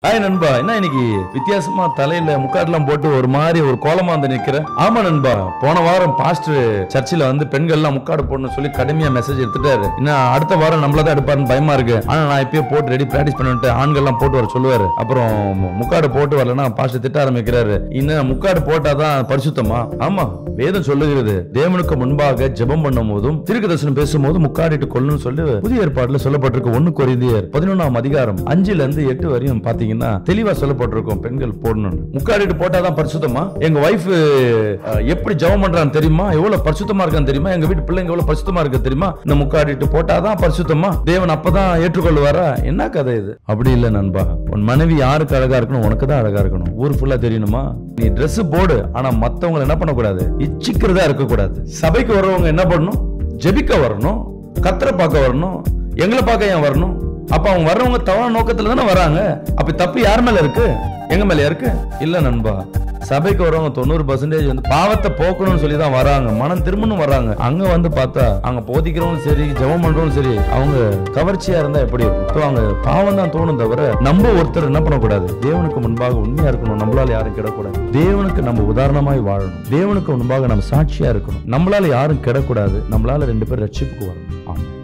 hi நண்பா என்ன இன்னைக்கு வித்தியாசமா தலையில முக்காடெல்லாம் போட்டு ஒரு மாதிரி ஒரு கோலமா வந்து நிக்கிற ஆமா நண்பா போன வாரம் பாஸ்டர் சர்ச்சில் வந்து பெண்கள் எல்லாம் முக்காடு போடணும்னு சொல்லி கடுமையா மெசேஜ் எடுத்துட்டாரு இன்னும் அடுத்த வாரம் நம்மள தான் எடுப்பாருன்னு பயமா இருக்கு ஆனா நான் இப்பயே போட்டு ரெடி பிராக்டிஸ் பண்ணிட்டு ஆண்கள் எல்லாம் போட்டு வர சொல்லுவாரு அப்புறம் முக்காடு போட்டு வரலன்னா பாஸ்டர் திட்ட ஆரம்பிக்கிறாரு இன்னும் முக்காடு போட்டாதான் பரிசுத்தமா ஆமா வேதம் சொல்லுகிறது தேவனுக்கு முன்பாக ஜெபம் பண்ணும் போதும் தீர்க்க தரிசனம் பேசும்போது முக்காடிட்டு கொள்ளணும்னு சொல்லி புதிய ஏற்பாடுல சொல்லப்பட்டிருக்கு ஒண்ணு கொரிந்தியர் பதினொன்னாம் அதிகாரம் அஞ்சுல இருந்து எட்டு வரையும் பாத்தீங்கன்னா தெளிவா சொல்லப்பட்டிருக்கும் பெண்கள் போடணும் முக்காடிட்டு போட்டாதான் பரிசுத்தமா எங்க ஒய்ஃப் எப்படி ஜெபம் பண்றான்னு தெரியுமா எவ்வளவு பரிசுத்தமா இருக்கான்னு தெரியுமா எங்க வீட்டு பிள்ளைங்க எவ்வளவு பரிசுத்தமா இருக்கு தெரியுமா இந்த முக்காடிட்டு போட்டாதான் பரிசுத்தமா தேவன் அப்பதான் ஏற்றுக்கொள்வாரா என்ன கதை இது அப்படி இல்ல நண்பா உன் மனைவி யாருக்கு அழகா இருக்கணும் உனக்கு தான் அழகா இருக்கணும் ஊர் ஃபுல்லா தெரியணுமா நீ Dress போடு ஆனா மத்தவங்க என்ன பண்ணக்கூடாது இச்சிக்கிறதா இருக்கக்கூடாது சபைக்கு வர்றவங்க என்ன பண்ணணும் ஜெபிக்க வரணும் கத்தரை பார்க்க வரணும் எங்களை பார்க்க ஏன் வரணும் அப்ப அவங்க வர்றவங்க தவறான நோக்கத்துல தானே வராங்க அப்ப தப்பு யார் மேல இருக்கு எங்க மேல இருக்கு இல்ல நண்பா சபைக்கு வரவங்க தொண்ணூறு பர்சன்டேஜ் வந்து பாவத்தை போக்கணும்னு சொல்லி தான் வராங்க மனம் திரும்பணும் வராங்க அங்க வந்து பார்த்தா அங்க போதிக்கிறவங்க சரி ஜெபம் பண்றவங்க சரி அவங்க கவர்ச்சியா இருந்தா எப்படி இருக்கும் So, அவங்க பாவம் தான் தோணும் தவிர நம்ம ஒருத்தர் என்ன பண்ணக்கூடாது தேவனுக்கு முன்பாக உண்மையா இருக்கணும் நம்மளால யாரும் கிடக்கூடாது தேவனுக்கு நம்ம உதாரணமாய் வாழணும் தேவனுக்கு முன்பாக நம்ம சாட்சியா இருக்கணும் நம்மளால யாரும் கிடக்கூடாது நம்மளால ரெண்டு பேர் ரட்சிப்புக்கு வரணும் ஆமா